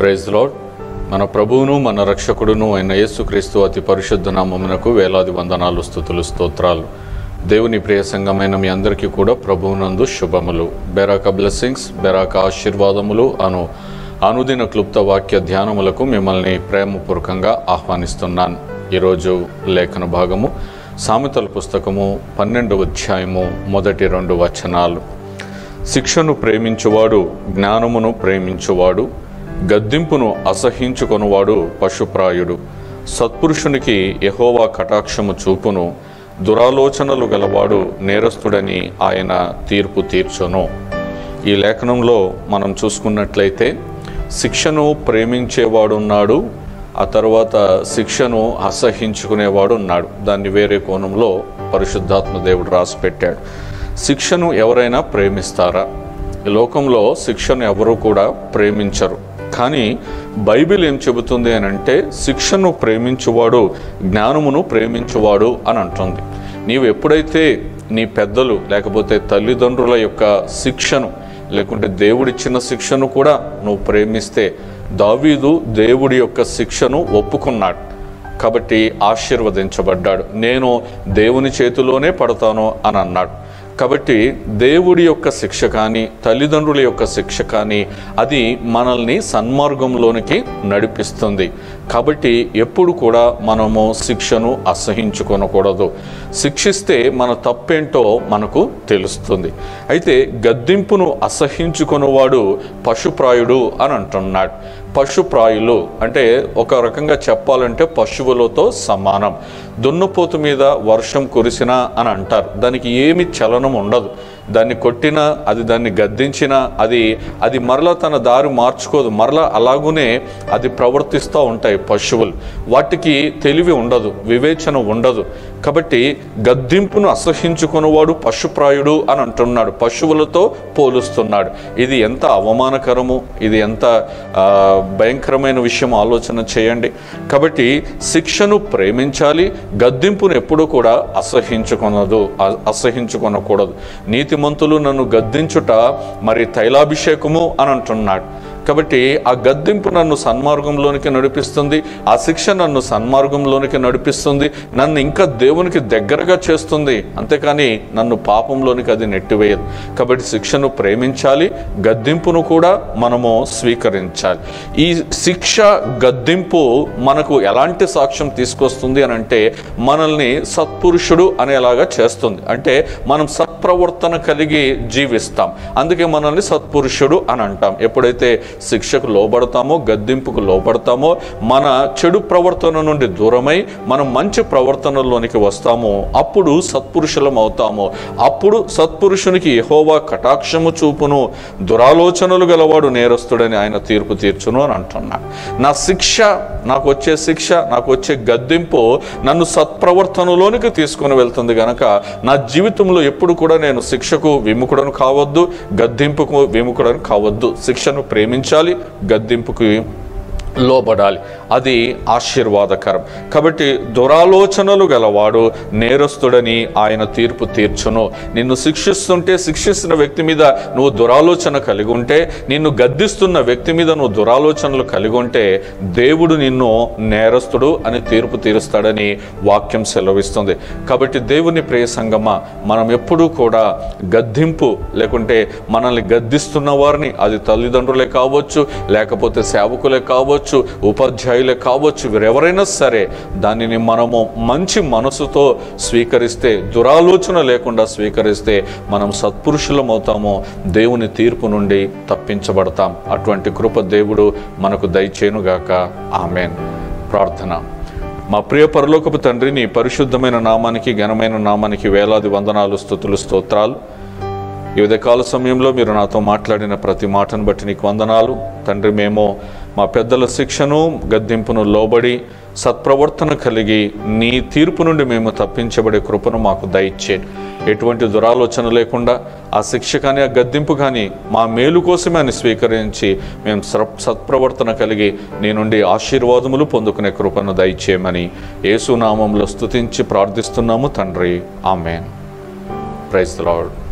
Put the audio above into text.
praise lord మన ప్రభువును మన రక్షకుడును అయిన యేసుక్రీస్తు అతి పరిశుద్ధ నామమునకు వేలాది వందనాలు స్థుతులు స్తోత్రాలు దేవుని ప్రియ సంఘమైన మీ అందరికీ కూడా ప్రభువునందు శుభములు బెరాక బ్లెస్సింగ్స్ బెరాక ఆశీర్వాదములు అను అనుదిన క్లుప్త వాక్య ధ్యానములకు మిమ్మల్ని ప్రేమపూర్వకంగా ఆహ్వానిస్తున్నాను ఈరోజు లేఖన భాగము సామెతల పుస్తకము పన్నెండవ అధ్యాయము మొదటి రెండు వచనాలు శిక్షను ప్రేమించువాడు జ్ఞానమును ప్రేమించువాడు గద్దింపును అసహించుకొనువాడు పశుప్రాయుడు సత్పురుషునికి యహోవా కటాక్షము చూపును దురాలోచనలు గలవాడు నేరస్తుడని ఆయన తీర్పు తీర్చును ఈ లేఖనంలో మనం చూసుకున్నట్లయితే శిక్షను ప్రేమించేవాడు ఉన్నాడు ఆ తర్వాత శిక్షను అసహించుకునేవాడు ఉన్నాడు దాన్ని వేరే కోణంలో పరిశుద్ధాత్మ దేవుడు రాసి పెట్టాడు శిక్షను ఎవరైనా ప్రేమిస్తారా ఈ లోకంలో శిక్షను ఎవరు కూడా ప్రేమించరు కానీ బైబిల్ ఏం చెబుతుంది అని అంటే శిక్షను ప్రేమించువాడు జ్ఞానమును ప్రేమించువాడు అని అంటుంది నీవు ఎప్పుడైతే నీ పెద్దలు లేకపోతే తల్లిదండ్రుల యొక్క శిక్షను లేకుంటే దేవుడిచ్చిన శిక్షను కూడా నువ్వు ప్రేమిస్తే దావీదు దేవుడి యొక్క శిక్షను ఒప్పుకున్నాడు కాబట్టి ఆశీర్వదించబడ్డాడు నేను దేవుని చేతిలోనే పడతాను అని అన్నాడు కాబట్టి దేవుడి యొక్క శిక్ష కానీ తల్లిదండ్రుల యొక్క శిక్ష కానీ అది మనల్ని సన్మార్గంలోనికి నడిపిస్తుంది కాబట్టి ఎప్పుడు కూడా మనము శిక్షను అసహించుకొనకూడదు శిక్షిస్తే మన తప్పేంటో మనకు తెలుస్తుంది అయితే గద్దింపును అసహించుకునేవాడు పశుప్రాయుడు అని అంటున్నాడు పశుప్రాయులు అంటే ఒక రకంగా చెప్పాలంటే పశువులతో సమానం దున్నపోతు మీద వర్షం కురిసినా అని అంటారు దానికి ఏమి చలనం ఉండదు దాన్ని కొట్టినా అది దాన్ని గద్దించినా అది అది మరలా తన దారి మార్చుకోదు మరలా అలాగునే అది ప్రవర్తిస్తూ ఉంటాయి పశువులు వాటికి తెలివి ఉండదు వివేచన ఉండదు కాబట్టి గద్దింపును అసహించుకునేవాడు పశుప్రాయుడు అని అంటున్నాడు పశువులతో పోలుస్తున్నాడు ఇది ఎంత అవమానకరము ఇది ఎంత ఆ, భయంకరమైన విషయం ఆలోచన చేయండి కాబట్టి శిక్షను ప్రేమించాలి గద్దింపును ఎప్పుడూ కూడా అసహించుకొనదు అ- అసహించుకొనకూడదు నీతిమంతులు నన్ను గద్దించుట మరి తైలాభిషేకము అని అంటున్నాడు కాబట్టి ఆ గద్దింపు నన్ను సన్మార్గంలోనికి నడిపిస్తుంది ఆ శిక్ష నన్ను సన్మార్గంలోనికి నడిపిస్తుంది నన్ను ఇంకా దేవునికి దగ్గరగా చేస్తుంది అంతేకాని నన్ను పాపంలోనికి అది నెట్టివేయదు కాబట్టి శిక్షను ప్రేమించాలి గద్దింపును కూడా మనము స్వీకరించాలి ఈ శిక్ష గద్దింపు మనకు ఎలాంటి సాక్ష్యం తీసుకొస్తుంది అని అంటే మనల్ని సత్పురుషుడు అనేలాగా చేస్తుంది అంటే మనం సత్ప్రవర్తన కలిగి జీవిస్తాం అందుకే మనల్ని సత్పురుషుడు అని అంటాం ఎప్పుడైతే శిక్షకు లోబడతామో గద్దింపుకు లోబడతామో మన చెడు ప్రవర్తన నుండి దూరమై మనం మంచి ప్రవర్తనలోనికి వస్తామో అప్పుడు సత్పురుషులం అవుతాము అప్పుడు సత్పురుషునికి యెహోవా కటాక్షము చూపును దురాలోచనలు గలవాడు నేరస్తుడని ఆయన తీర్పు తీర్చును అని అంటున్నాడు నా శిక్ష నాకు వచ్చే శిక్ష నాకు వచ్చే గద్దింపు నన్ను సత్ప్రవర్తనలోనికి తీసుకొని వెళ్తుంది గనక నా జీవితంలో ఎప్పుడు కూడా నేను శిక్షకు విముఖుడను కావద్దు గద్దింపుకు విముఖుడను కావద్దు శిక్షను ప్రేమించాలి గద్దింపుకు లోబడాలి అది ఆశీర్వాదకరం కాబట్టి దురాలోచనలు గలవాడు నేరస్తుడని ఆయన తీర్పు తీర్చును నిన్ను శిక్షిస్తుంటే శిక్షిస్తున్న వ్యక్తి మీద నువ్వు దురాలోచన కలిగి ఉంటే నిన్ను గద్దిస్తున్న వ్యక్తి మీద నువ్వు దురాలోచనలు కలిగి ఉంటే దేవుడు నిన్ను నేరస్తుడు అని తీర్పు తీరుస్తాడని వాక్యం సెలవిస్తుంది కాబట్టి దేవుని ప్రియ సంగమ మనం ఎప్పుడూ కూడా గద్దింపు లేకుంటే మనల్ని గద్దిస్తున్న వారిని అది తల్లిదండ్రులే కావచ్చు లేకపోతే సేవకులే కావచ్చు ఉపాధ్యాయులే కావచ్చు వీరెవరైనా సరే దానిని మనము మంచి మనసుతో స్వీకరిస్తే దురాలోచన లేకుండా స్వీకరిస్తే మనం సత్పురుషులం అవుతాము దేవుని తీర్పు నుండి తప్పించబడతాం అటువంటి కృప దేవుడు మనకు దయచేనుగాక ఆమెన్ ప్రార్థన మా ప్రియ పరలోకపు తండ్రి నీ పరిశుద్ధమైన నామానికి ఘనమైన నామానికి వేలాది వందనాలు స్థుతులు స్తోత్రాలు ఈ ఉదయకాల సమయంలో మీరు నాతో మాట్లాడిన ప్రతి మాటను బట్టి నీకు వందనాలు తండ్రి మేము మా పెద్దల శిక్షను గద్దింపును లోబడి సత్ప్రవర్తన కలిగి నీ తీర్పు నుండి మేము తప్పించబడే కృపను మాకు దయచ్చే ఎటువంటి దురాలోచన లేకుండా ఆ శిక్ష కానీ ఆ గద్దింపు కానీ మా మేలు కోసమే అని స్వీకరించి మేము సత్- సత్ప్రవర్తన కలిగి నీ నుండి ఆశీర్వాదములు పొందుకునే కృపను దయచేయమని యేసునామంలో స్తుతించి ప్రార్థిస్తున్నాము తండ్రి ఆమెన్ ప్రైజ్ లార్డ్